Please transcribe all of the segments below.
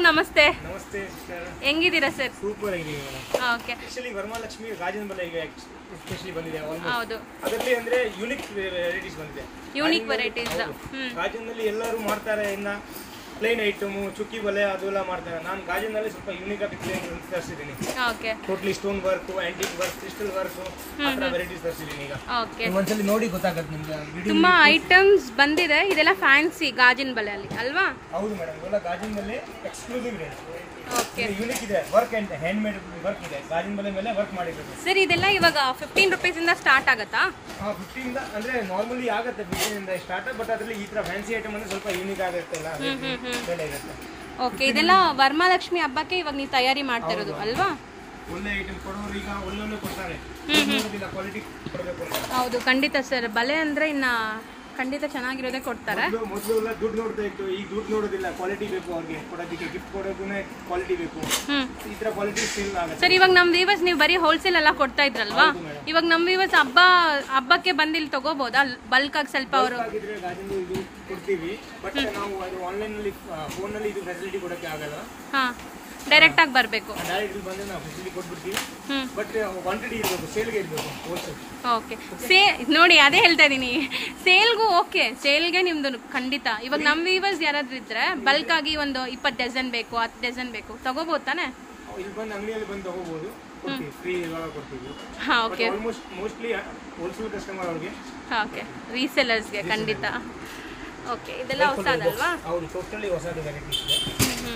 ನಮಸ್ತೆ ನಮಸ್ತೆ ಸಿಸ್ಟರ್ ಹೆಂಗಿದ್ದೀರಾ ಸರ್ ಸೂಪರ್ ಆಗಿದೆ ಓಕೆ ಸ್ಪೆಷಲಿ ವರ್ಮಾಲಕ್ಷ್ಮಿ ಗಾಜಿನ ಬಲ ಈಗ ಎಸ್ಪೆಷಲಿ ಬಂದಿದೆ almost. ಹೌದು ಅದರಲ್ಲಿ ಅಂದ್ರೆ ಯೂನಿಕ್ ವೆರೈಟೀಸ್ ಬಂದಿದೆ Unique ಗಾಜಿನಲ್ಲಿ- varieties. ಹೌದು. ಹ್ಮ್. ಗಾಜಿನಲ್ಲಿ ಎಲ್ಲರೂ ಮಾಡ್ತಾರೆ ಇನ್ನ ಪ್ಲೇನ್ ಐಟಮು ಚುಕ್ಕಿ ಬಲೆ ಅದೆಲ್ಲ ಮಾಡ್ತಾರೆ ನಾನು ಗಾಜಿನಲ್ಲಿ ಸ್ವಲ್ಪ ಯೂನಿಕ್ ಆಗಿ ಪ್ಲೇನ್ ತರಿಸಿದ್ದೀನಿ okay totally stone work antique work crystal work ಆ ಥರ ವೆರೈಟೀಸ್ ತರಿಸಿದ್ದೀನಿ ಈಗ ಓಕೆ ನೀವು ಒಂದ್ಸಲಿ ನೋಡಿ ಗೊತ್ತಾಗತ್ತೆ ನಿಮ್ಗೆ ವಿಡಿಯೋ ತುಂಬಾ ಐಟಮ್ಸ್ ಬಂದಿದೆ ಇದೆಲ್ಲ ಫ್ಯಾನ್ಸಿ ಗಾಜಿನ ಬಲೆಯಲ್ಲಿ ಅಲ್ವಾ ಹೌದು ಮೇಡಮ್ ಇವೆಲ್ಲ ಗಾಜಿನಲ್ಲಿ ಎಕ್ಸ್ಕ್ಲೂಸಿವ್ ರೇಂಜ್ ಓಕೆ ಯೂನಿಕ್ ಇದೆ work and handmade work ಇದೆ ಗಾಜಿನ ಬಲೆ ಮೇಲೆ ವರ್ಕ್ ಮಾಡಿರೋದು ಸರ್ ಇದೆಲ್ಲ ಇವಾಗ ಫಿಫ್ಟೀನ್ ರುಪೀಸಿಂದ ಸ್ಟಾರ್ಟ್ ಆಗುತ್ತಾ ಆ ಫಿಫ್ಟಿಯಿಂದ ಅಂದ್ರೆ ನಾರ್ಮಲಿ ಆಗುತ್ತೆ ಫಿಫ್ಟಿನಿಂದ ಸ್ಟಾರ್ಟ್ ಬಟ್ ಅದ್ರಲ್ಲಿ ಈ ತರ ಫ್ಯಾನ್ಸಿ ಐಟಮ್ ಅಂದ್ರೆ ಸ್ವಲ್ಪ ಯೂನಿಕ್ ಆಗುತ್ತೆ ಅಲ್ಲ ಬೆಲೆ ಇರುತ್ತೆ ಓಕೆ ಇದೆಲ್ಲ ವರಮಹಾಲಕ್ಷ್ಮಿ ಹಬ್ಬಕ್ಕೆ ಇವಾಗ ನೀವು ತಯಾರಿ ಮಾಡ್ತಾ ಇರೋದು ಅಲ್ವಾ ಒಳ್ಳೆ ಐಟಮ್ ಕೊಡೋರು ಈಗ ಒಳ್ಳೊಳ್ಳೆ ಕೊಡ್ತಾರೆ ನೋಡೋದಿಲ್ಲ ಕ್ವಾಲಿಟಿ ಕೊಡಬೇಕು ಅಂತ ಹೌದು ಖಂಡಿತ ಸರ್ ಬಲೆ ಅಂದ್ರೆ ಇನ್ನ ಖಂಡಿತ ಚೆನ್ನಾಗಿರೋದೇ ಕೊಡ್ತಾರೆ ಮೊದ್ಲು ಮೊದಲು ಎಲ್ಲ ದುಡ್ಡು ನೋಡ್ತಾ ಇತ್ತು ಈಗ ದುಡ್ಡು ನೋಡೋದಿಲ್ಲ ಕ್ವಾಲಿಟಿ ಬೇಕು ಅವ್ರಿಗೆ ಕೊಡೋದಕ್ಕೆ ಗಿಫ್ಟ್ ಕೊಡೋಕ್ಕೂ ಕ್ವಾಲಿಟಿ ಬೇಕು ಹ್ಮ್ ಈ ತರ ಕ್ವಾಲಿಟಿ ಸೇಲ್ ಆಗುತ್ತೆ ಸರ್ ಇವಾಗ ನಮ್ ವೀವರ್ಸ್ ನೀವು ಬರೀ ಹೋಲ್ಸೇಲ್ ಎಲ್ಲ ಕೊಡ್ತಾ ಇದ್ರಲ್ವಾ ಹೌದು madam. ಇವಾಗ ನಮ್ ವೀವರ್ಸ್ ಹಬ್ಬ ಹಬ್ಬಕ್ಕೆ ಬಂದು ಇಲ್ಲಿ ತಗೋಬೋದಾ ಬಲ್ಕ್ ಆಗಿ ಸ್ವಲ್ಪ ಅವರು ಆಗಿದ್ರೆ ಗಾಜಿನ ಇದು ಕೊಡ್ತೀವಿ ಬಟ್ ನಾವು ಅದು ಆನ್ಲೈನ್ ಅಲ್ಲಿ ಫೋನ್ ನಲ್ಲಿ ಇದು ಫೆಸಿಲಿಟಿ ಕೊಡಕ್ಕೆ ಆಗಲ್ಲ ಹಾ ಡೈರೆಕ್ಟ್ ಆಗಿ ಬರಬೇಕು ಡೈರೆಕ್ಟ್ ಇಲ್ಲಿ ಬಂದ್ರೆ ನಾವು ಫೆಸಿಲಿಟಿ ಕೊಟ್ಬಿಡ್ತೀವಿ ಹ್ಮ್ ಬಟ್ ಕ್ವಾಂಟಿಟಿ ಇರಬೇಕು ಸೇಲ್ಗೆ ಇರಬೇಕು ಹೋಲ್ಸೇಲ್ ಓಕೆ ಸೇ ನೋಡಿ ಅದೇ ಹೇಳ್ತಾ ಇದ್ದೀನಿ ಸೇಲ್ಗೂ ಓಕೆ ಸೇಲ್ಗೆ ನಿಮ್ದು ಖಂಡಿತ ಇವಾಗ ನಮ್ಮ ವೀವರ್ಸ್ ಯಾರಾದ್ರೂ ಇದ್ರೆ ಬಲ್ಕ್ ಆಗಿ ಒಂದು ಇಪ್ಪತ್ತು ಡಜನ್ ಬೇಕು ಹತ್ತು ಡಜನ್ ಬೇಕು ತಗೋಬೋದು ತಾನೆ ಇಲ್ಲಿ ಬಂದು ಅಂಗಡಿಯಲ್ಲಿ ಬಂದು ತಗೋಬಹುದು ಕೊಡ್ತೀವಿ ಫ್ರೀ ಇವಾಗ ಕೊಡ್ತೀವಿ ಹಾಂ okay almost mostly wholesale customer ಅವ್ರಿಗೆ ಓಕೆ ರೀಸೆಲರ್ಸ್ಗೆ ಖಂಡಿತ ಓಕೆ ಇದೆಲ್ಲ ಹೊಸದಲ್ವಾ ಹೌದು ಟೋಟಲಿ ಹೊಸದು ವೆರೈಟೀಸ್ ಇದೆ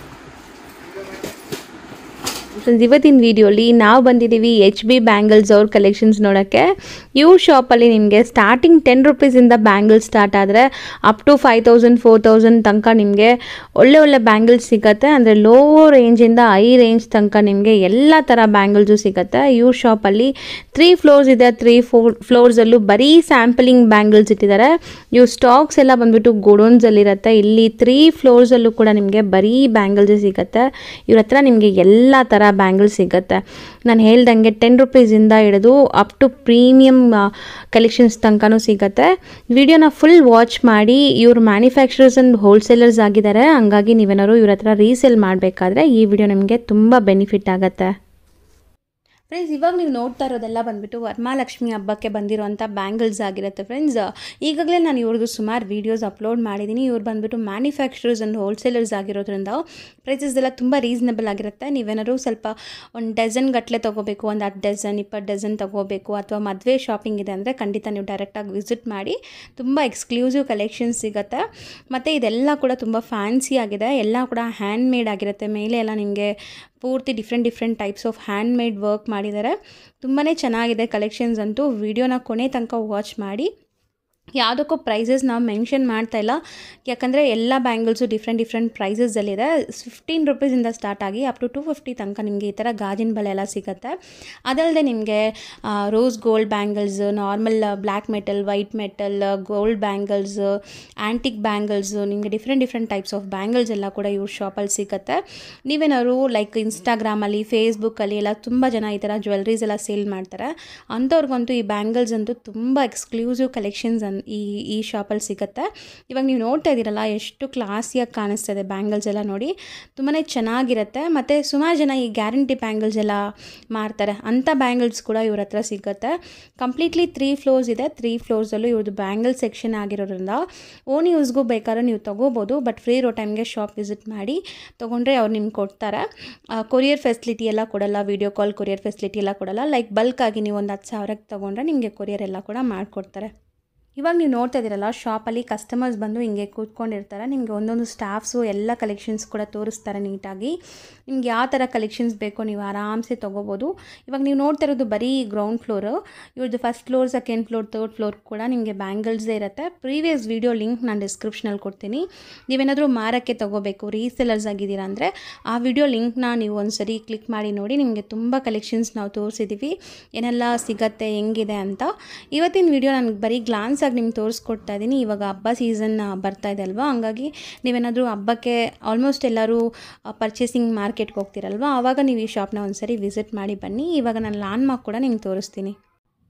ಫ್ರೆಂಡ್ಸ್ ಇವತ್ತಿನ ವಿಡಿಯೋಲಿ ನಾವು ಬಂದಿದ್ದೀವಿ ಎಚ್ ಬಿ ಬ್ಯಾಂಗಲ್ಸ್ ಅವ್ರ ಕಲೆಕ್ಷನ್ಸ್ ನೋಡೋಕ್ಕೆ ಇವ್ರ ಶಾಪಲ್ಲಿ ನಿಮಗೆ ಸ್ಟಾರ್ಟಿಂಗ್ ಟೆನ್ ರುಪೀಸಿಂದ ಬ್ಯಾಂಗಲ್ಸ್ ಸ್ಟಾರ್ಟ್ ಆದರೆ up to five thousand four thousand ತನಕ ನಿಮಗೆ ಒಳ್ಳೆ ಒಳ್ಳೆ ಬ್ಯಾಂಗಲ್ಸ್ ಸಿಗುತ್ತೆ ಅಂದರೆ ಲೋ ರೇಂಜಿಂದ ಹೈ ರೇಂಜ್ ತನಕ ನಿಮಗೆ ಎಲ್ಲ ಥರ ಬ್ಯಾಂಗಲ್ಸು ಸಿಗುತ್ತೆ ಇವ್ರ ಶಾಪಲ್ಲಿ ತ್ರೀ ಫ್ಲೋರ್ಸ್ ಇದೆ ತ್ರೀ ಫೋರ್ ಫ್ಲೋರ್ಸಲ್ಲೂ ಬರೀ ಸ್ಯಾಂಪಲಿಂಗ್ ಬ್ಯಾಂಗಲ್ಸ್ ಇಟ್ಟಿದ್ದಾರೆ ಇವ್ರ ಸ್ಟಾಕ್ಸ್ ಎಲ್ಲ ಬಂದ್ಬಿಟ್ಟು ಗೋಡೌನ್ಸಲ್ಲಿರುತ್ತೆ ಇಲ್ಲಿ ತ್ರೀ ಫ್ಲೋರ್ಸಲ್ಲೂ ಕೂಡ ನಿಮಗೆ ಬರೀ ಬ್ಯಾಂಗಲ್ಸ್ ಸಿಗುತ್ತೆ ಇವ್ರ ಹತ್ರ ನಿಮಗೆ ಎಲ್ಲ ಥರ ಬ್ಯಾಂಗಲ್ಸ್ ಸಿಗುತ್ತೆ ನಾನು ಹೇಳ್ದಂಗೆ ಟೆನ್ ರುಪೀಸಿಂದ ಹಿಡಿದು ಅಪ್ ಟು ಪ್ರೀಮಿಯಮ್ ಕಲೆಕ್ಷನ್ಸ್ ತನಕನೂ ಸಿಗುತ್ತೆ ವಿಡಿಯೋನ ಫುಲ್ ವಾಚ್ ಮಾಡಿ ಇವ್ರು ಮ್ಯಾನುಫ್ಯಾಕ್ಚರರ್ಸ್ ಆ್ಯಂಡ್ ಹೋಲ್ಸೇಲರ್ಸ್ ಆಗಿದ್ದಾರೆ ಹಂಗಾಗಿ ನೀವೇನಾದ್ರು ಇವ್ರ ಹತ್ರ ರೀಸೇಲ್ ಮಾಡಬೇಕಾದ್ರೆ ಈ ವಿಡಿಯೋ ನಿಮಗೆ ತುಂಬ ಬೆನಿಫಿಟ್ ಆಗುತ್ತೆ ಫ್ರೆಂಡ್ಸ್ ಇವಾಗ ನೀವು ನೋಡ್ತಾ ಇರೋದೆಲ್ಲ ಬಂದ್ಬಿಟ್ಟು ವರಮಹಾಲಕ್ಷ್ಮಿ ಹಬ್ಬಕ್ಕೆ ಬಂದಿರುವಂಥ ಬ್ಯಾಂಗಲ್ಸ್ ಆಗಿರುತ್ತೆ ಫ್ರೆಂಡ್ಸ್ ಈಗಾಗಲೇ ನಾನು ಇವ್ರದ್ದು ಸುಮಾರು ವೀಡಿಯೋಸ್ ಅಪ್ಲೋಡ್ ಮಾಡಿದ್ದೀನಿ ಇವ್ರು ಬಂದ್ಬಿಟ್ಟು ಮ್ಯಾನುಫ್ಯಾಕ್ಚರರ್ಸ್ ಆ್ಯಂಡ್ ಹೋಲ್ಸೇಲರ್ಸ್ ಆಗಿರೋದ್ರಿಂದ ಪ್ರೈಸಸ್ ಎಲ್ಲ ತುಂಬ ರೀಸನಬಲ್ ಆಗಿರುತ್ತೆ ನೀವೇನಾದ್ರು ಸ್ವಲ್ಪ ಒಂದು ಡಜನ್ ಗಟ್ಟಲೆ ತೊಗೋಬೇಕು ಒಂದು ಹತ್ತು ಡಜನ್ ಇಪ್ಪತ್ತು ಡಜನ್ ತೊಗೋಬೇಕು ಅಥವಾ ಮದುವೆ ಶಾಪಿಂಗ್ ಇದೆ ಅಂದರೆ ಖಂಡಿತ ನೀವು ಡೈರೆಕ್ಟಾಗಿ ವಿಸಿಟ್ ಮಾಡಿ ತುಂಬ ಎಕ್ಸ್ಕ್ಲೂಸಿವ್ ಕಲೆಕ್ಷನ್ಸ್ ಸಿಗುತ್ತೆ ಮತ್ತು ಇದೆಲ್ಲ ಕೂಡ ತುಂಬ ಫ್ಯಾನ್ಸಿ ಆಗಿದೆ ಎಲ್ಲ ಕೂಡ ಹ್ಯಾಂಡ್ ಮೇಡ್ ಆಗಿರುತ್ತೆ ಮೇಲೆ ಎಲ್ಲ ನಿಮಗೆ ಪೂರ್ತಿ different different types of handmade work ಮಾಡಿದ್ದಾರೆ ತುಂಬಾ ಚೆನ್ನಾಗಿದೆ ಕಲೆಕ್ಷನ್ಸ್ ಅಂತೂ ವಿಡಿಯೋನ ಕೊನೆ ತನಕ ವಾಚ್ ಮಾಡಿ ಯಾವುದಕ್ಕೂ ಪ್ರೈಸಸ್ ನಾವು ಮೆನ್ಷನ್ ಮಾಡ್ತಾ ಇಲ್ಲ ಯಾಕಂದರೆ ಎಲ್ಲ ಬ್ಯಾಂಗಲ್ಸು ಡಿಫ್ರೆಂಟ್ ಡಿಫ್ರೆಂಟ್ ಪ್ರೈಸಸಲ್ಲಿದೆ ಫಿಫ್ಟೀನ್ ರುಪೀಸಿಂದ ಸ್ಟಾರ್ಟ್ ಆಗಿ ಅಪ್ ಟು ಟು ಫಿಫ್ಟಿ ತನಕ ನಿಮಗೆ ಈ ಥರ ಗಾಜಿನ ಬಳೆ ಎಲ್ಲ ಸಿಗುತ್ತೆ ಅದಲ್ಲದೆ ನಿಮಗೆ rose gold bangles normal black metal white metal gold bangles antique bangles ನಿಮಗೆ different different types of bangles ಎಲ್ಲ ಕೂಡ ಇವ್ರ ಶಾಪಲ್ಲಿ ಸಿಗುತ್ತೆ ನೀವೇನಾದ್ರು ಲೈಕ್ ಇನ್ಸ್ಟಾಗ್ರಾಮಲ್ಲಿ ಫೇಸ್ಬುಕ್ಕಲ್ಲಿ ಎಲ್ಲ ತುಂಬ ಜನ ಈ ಥರ ಜ್ಯುವೆಲ್ರೀಸ್ ಎಲ್ಲ ಸೇಲ್ ಮಾಡ್ತಾರೆ ಅಂಥವ್ರಿಗಂತೂ ಈ ಬ್ಯಾಂಗಲ್ಸ್ ಅಂತೂ ತುಂಬ ಎಕ್ಸ್ಕ್ಲೂಸಿವ್ ಕಲೆಕ್ಷನ್ಸ್ ಅನ್ ಈ ಈ ಶಾಪಲ್ಲಿ ಸಿಗುತ್ತೆ ಇವಾಗ ನೀವು ನೋಡ್ತಾ ಇದ್ದೀರಲ್ಲ ಎಷ್ಟು ಕ್ಲಾಸಿಯಾಗಿ ಕಾಣಿಸ್ತಾ ಇದೆ ಬ್ಯಾಂಗಲ್ಸ್ ಎಲ್ಲ ನೋಡಿ ತುಂಬಾ ಚೆನ್ನಾಗಿರುತ್ತೆ ಮತ್ತು ಸುಮಾರು ಜನ ಈ ಗ್ಯಾರಂಟಿ ಬ್ಯಾಂಗಲ್ಸ್ ಎಲ್ಲ ಮಾರ್ತಾರೆ ಅಂಥ ಬ್ಯಾಂಗಲ್ಸ್ ಕೂಡ ಇವ್ರ ಹತ್ರ ಸಿಗುತ್ತೆ ಕಂಪ್ಲೀಟ್ಲಿ ತ್ರೀ ಫ್ಲೋರ್ಸ್ ಇದೆ ತ್ರೀ ಫ್ಲೋರ್ಸಲ್ಲೂ ಇವ್ರದ್ದು ಬ್ಯಾಂಗಲ್ ಸೆಕ್ಷನ್ ಆಗಿರೋದ್ರಿಂದ ಓನ್ ಯೂಸ್ಗೂ ಬೇಕಾದ್ರೆ ನೀವು ತೊಗೋಬೋದು ಬಟ್ ಫ್ರೀ ಇರೋ ಟೈಮ್ಗೆ ಶಾಪ್ ವಿಸಿಟ್ ಮಾಡಿ ತೊಗೊಂಡ್ರೆ ಅವ್ರು ನಿಮ್ಗೆ ಕೊಡ್ತಾರೆ ಕೊರಿಯರ್ ಫೆಸಿಲಿಟಿ ಎಲ್ಲ ಕೊಡಲ್ಲ ವೀಡಿಯೋ ಕಾಲ್ ಕೊರಿಯರ್ ಫೆಸಿಲಿಟಿ ಎಲ್ಲ ಕೊಡಲ್ಲ ಲೈಕ್ ಬಲ್ಕ್ ಆಗಿ ನೀವು ಒಂದು ಹತ್ತು ಸಾವಿರಕ್ಕೆ ತೊಗೊಂಡ್ರೆ ನಿಮಗೆ ಕೊರಿಯರ್ ಎಲ್ಲ ಕೂಡ ಮಾಡಿಕೊಡ್ತಾರೆ ಇವಾಗ ನೀವು ನೋಡ್ತಾ ಇದ್ದೀರಲ್ಲ ಶಾಪಲ್ಲಿ ಕಸ್ಟಮರ್ಸ್ ಬಂದು ಹಿಂಗೆ ಕೂತ್ಕೊಂಡಿರ್ತಾರೆ ನಿಮಗೆ ಒಂದೊಂದು ಸ್ಟಾಫ್ಸು ಎಲ್ಲ ಕಲೆಕ್ಷನ್ಸ್ ಕೂಡ ತೋರಿಸ್ತಾರೆ ನೀಟಾಗಿ ನಿಮ್ಗೆ ಯಾವ ಥರ ಕಲೆಕ್ಷನ್ಸ್ ಬೇಕೋ ನೀವು ಆರಾಮ್ಸೆ ತೊಗೋಬೋದು ಇವಾಗ ನೀವು ನೋಡ್ತಾ ಇರೋದು ಬರೀ ಗ್ರೌಂಡ್ ಫ್ಲೋರು ಇವ್ರದ್ದು first floor second floor third floor ಕೂಡ ನಿಮಗೆ ಬ್ಯಾಂಗಲ್ಸೇ ಇರುತ್ತೆ ಪ್ರೀವಿಯಸ್ ವೀಡಿಯೋ ಲಿಂಕ್ ನಾನು ಡಿಸ್ಕ್ರಿಪ್ಷನಲ್ಲಿ ಕೊಡ್ತೀನಿ ನೀವೇನಾದರೂ ಮಾರಕ್ಕೆ ತೊಗೋಬೇಕು ರೀಸೆಲರ್ಸ್ ಆಗಿದ್ದೀರಾ ಅಂದರೆ ಆ ವಿಡಿಯೋ ಲಿಂಕ್ನ ನೀವು ಒಂದ್ಸರಿ ಕ್ಲಿಕ್ ಮಾಡಿ ನೋಡಿ ನಿಮಗೆ ತುಂಬ ಕಲೆಕ್ಷನ್ಸ್ ನಾವು ತೋರಿಸಿದ್ದೀವಿ ಏನೆಲ್ಲ ಸಿಗತ್ತೆ ಹೆಂಗಿದೆ ಅಂತ ಇವತ್ತಿನ ವಿಡಿಯೋ ನನಗೆ ಬರೀ ಗ್ಲಾನ್ಸ್ ಆಗಿ ನಿಮ್ಗೆ ತೋರಿಸ್ಕೊಡ್ತಾ ಇದ್ದೀನಿ ಇವಾಗ ಹಬ್ಬ ಸೀಸನ್ ಬರ್ತಾ ಇದೆ ಅಲ್ವಾ ಹಂಗಾಗಿ ನೀವೇನಾದರೂ ಹಬ್ಬಕ್ಕೆ ಆಲ್ಮೋಸ್ಟ್ ಎಲ್ಲರೂ ಪರ್ಚೇಸಿಂಗ್ ಮಾರ್ಕೆಟ್ಗೆ ಹೋಗ್ತೀರಲ್ವಾ ಆವಾಗ ನೀವು ಈ ಶಾಪ್ನ ಒಂದ್ಸರಿ ವಿಸಿಟ್ ಮಾಡಿ ಬನ್ನಿ ಇವಾಗ ನಾನು ಲಾನ್ ಮಾರ್ಕ್ ಕೂಡ ನಿಮ್ಗೆ ತೋರಿಸ್ತೀನಿ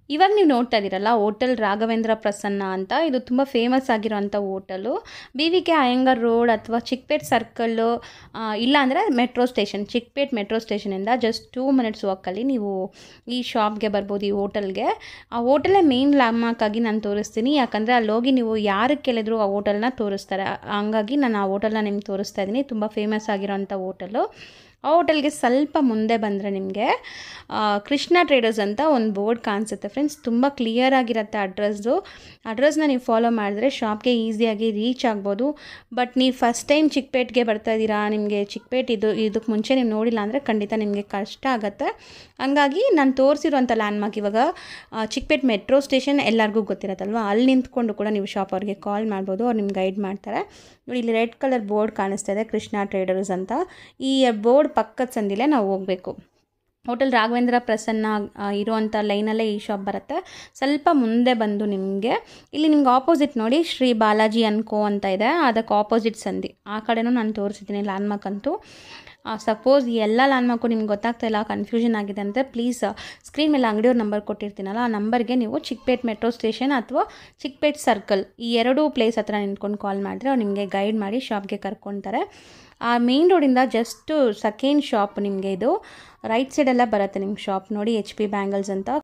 ಇವಾಗ ನೀವು ನೋಡ್ತಾ ಇದ್ದೀರಲ್ಲ ಹೋಟೆಲ್ ರಾಘವೇಂದ್ರ ಪ್ರಸನ್ನ ಅಂತ ಇದು ತುಂಬ ಫೇಮಸ್ ಆಗಿರೋಂಥ hotel B V K Iyengar road ಅಥವಾ ಚಿಕ್ಪೇಟ್ ಸರ್ಕಲ್ಲು ಇಲ್ಲಾಂದರೆ ಮೆಟ್ರೋ ಸ್ಟೇಷನ್ ಚಿಕ್ಪೇಟ್ ಮೆಟ್ರೋ ಸ್ಟೇಷನಿಂದ ಜಸ್ಟ್ ಟೂ ಮಿನಿಟ್ಸ್ ವಾಕಲ್ಲಿ ನೀವು ಈ ಶಾಪ್ಗೆ ಬರ್ಬೋದು ಈ ಹೋಟೆಲ್ಗೆ ಆ ಹೋಟೆಲೇ ಮೇನ್ ಲ್ಯಾಂಡ್ಮಾರ್ಕ್ ಆಗಿ ನಾನು ತೋರಿಸ್ತೀನಿ ಯಾಕಂದರೆ ಅಲ್ಲಿ ಹೋಗಿ ನೀವು ಯಾರಿಗೆ ಕೇಳಿದ್ರು ಆ ಹೋಟೆಲ್ನ ತೋರಿಸ್ತಾರೆ ಹಂಗಾಗಿ ನಾನು ಆ ಹೋಟೆಲ್ನ ನಿಮ್ಗೆ ತೋರಿಸ್ತಾ ಇದ್ದೀನಿ ತುಂಬ ಫೇಮಸ್ ಆಗಿರೋಂಥ ಹೋಟೆಲು ಆ ಹೋಟೆಲ್ಗೆ ಸ್ವಲ್ಪ ಮುಂದೆ ಬಂದರೆ ನಿಮಗೆ ಕೃಷ್ಣ ಟ್ರೇಡರ್ಸ್ ಅಂತ ಒಂದು ಬೋರ್ಡ್ ಕಾಣಿಸುತ್ತೆ ಫ್ರೆಂಡ್ಸ್ ತುಂಬ ಕ್ಲಿಯರ್ ಆಗಿರುತ್ತೆ ಅಡ್ರೆಸ್ಸು ಅಡ್ರೆಸ್ನ ನೀವು ಫಾಲೋ ಮಾಡಿದ್ರೆ ಶಾಪ್ಗೆ ಈಸಿಯಾಗಿ ರೀಚ್ ಆಗ್ಬೋದು ಬಟ್ ನೀವು ಫಸ್ಟ್ ಟೈಮ್ ಚಿಕ್ಕಪೇಟ್ಗೆ ಬರ್ತಾ ಇದ್ದೀರಾ ನಿಮಗೆ ಚಿಕ್ಕಪೇಟ್ ಇದು ಇದಕ್ಕೆ ಮುಂಚೆ ನೀವು ನೋಡಿಲ್ಲ ಅಂದರೆ ಖಂಡಿತ ನಿಮಗೆ ಕಷ್ಟ ಆಗುತ್ತೆ ಹಂಗಾಗಿ ನಾನು ತೋರಿಸಿರುವಂಥ ಲ್ಯಾಂಡ್ಮಾರ್ಕ್ ಇವಾಗ ಆ, ಚಿಕ್ಕಪೇಟ್ ಮೆಟ್ರೋ ಸ್ಟೇಷನ್ ಎಲ್ಲರಿಗೂ ಗೊತ್ತಿರತ್ತಲ್ವ ಅಲ್ಲಿ ನಿಂತ್ಕೊಂಡು ಕೂಡ ನೀವು ಶಾಪ್ ಅವ್ರಿಗೆ ಕಾಲ್ ಮಾಡ್ಬೋದು ಅವ್ರು ನಿಮ್ಗೆ ಗೈಡ್ ಮಾಡ್ತಾರೆ ನೋಡಿ ಇಲ್ಲಿ ರೆಡ್ ಕಲರ್ ಬೋರ್ಡ್ ಕಾಣಿಸ್ತಾ ಇದೆ ಕೃಷ್ಣ ಟ್ರೇಡರ್ಸ್ ಅಂತ ಈ ಬೋರ್ಡ್ ಪಕ್ಕದ ಸಂದಿಲೇ ನಾವು ಹೋಗಬೇಕು ಹೋಟೆಲ್ ರಾಘವೇಂದ್ರ ಪ್ರಸನ್ನ ಆ, ಇರುವಂಥ ಲೈನಲ್ಲೇ ಈ ಶಾಪ್ ಬರುತ್ತೆ ಸ್ವಲ್ಪ ಮುಂದೆ ಬಂದು ನಿಮಗೆ ಇಲ್ಲಿ ನಿಮ್ಗೆ ಆಪೋಸಿಟ್ ನೋಡಿ ಶ್ರೀ ಬಾಲಾಜಿ ಅನ್ಕೋ ಅಂತ ಇದೆ ಅದಕ್ಕೆ ಆಪೋಸಿಟ್ ಸಂಧಿ ಆ ಕಡೆನೂ ನಾನು ತೋರಿಸಿದ್ದೀನಿ ಲ್ಯಾಂಡ್ಮಾರ್ಕ್ ಅಂತೂ ಸಪೋಸ್ ಎಲ್ಲ ಲ್ಯಾಂಡ್ಮಾರ್ಕು ನಿಮ್ಗೆ ಗೊತ್ತಾಗ್ತಾ ಇಲ್ಲ ಕನ್ಫ್ಯೂಷನ್ ಆಗಿದೆ ಅಂದರೆ ಪ್ಲೀಸ್ ಸ್ಕ್ರೀನ್ ಮೇಲೆ ಅಂಗಡಿಯವ್ರ ನಂಬರ್ ಕೊಟ್ಟಿರ್ತೀನಲ್ಲ ಆ ನಂಬರ್ಗೆ ನೀವು ಚಿಕ್ಪೇಟ್ ಮೆಟ್ರೋ ಸ್ಟೇಷನ್ ಅಥವಾ ಚಿಕ್ಪೇಟ್ ಸರ್ಕಲ್ ಈ ಎರಡೂ ಪ್ಲೇಸ್ ಹತ್ರ ನಿಂತ್ಕೊಂಡು ಕಾಲ್ ಮಾಡಿದ್ರೆ ಅವ್ರು ನಿಮಗೆ ಗೈಡ್ ಮಾಡಿ ಶಾಪ್ಗೆ ಕರ್ಕೊತಾರೆ ಆ ಮೇನ್ ರೋಡಿಂದ ಜಸ್ಟ್ ಸೆಕೆಂಡ್ ಶಾಪ್ ನಿಮಗೆ ಇದು ರೈಟ್ ಸೈಡೆಲ್ಲ ಬರುತ್ತೆ ನಿಮ್ಮ ಶಾಪ್ ನೋಡಿ ಎಚ್ ಪಿ ಬ್ಯಾಂಗಲ್ಸ್ ಅಂತ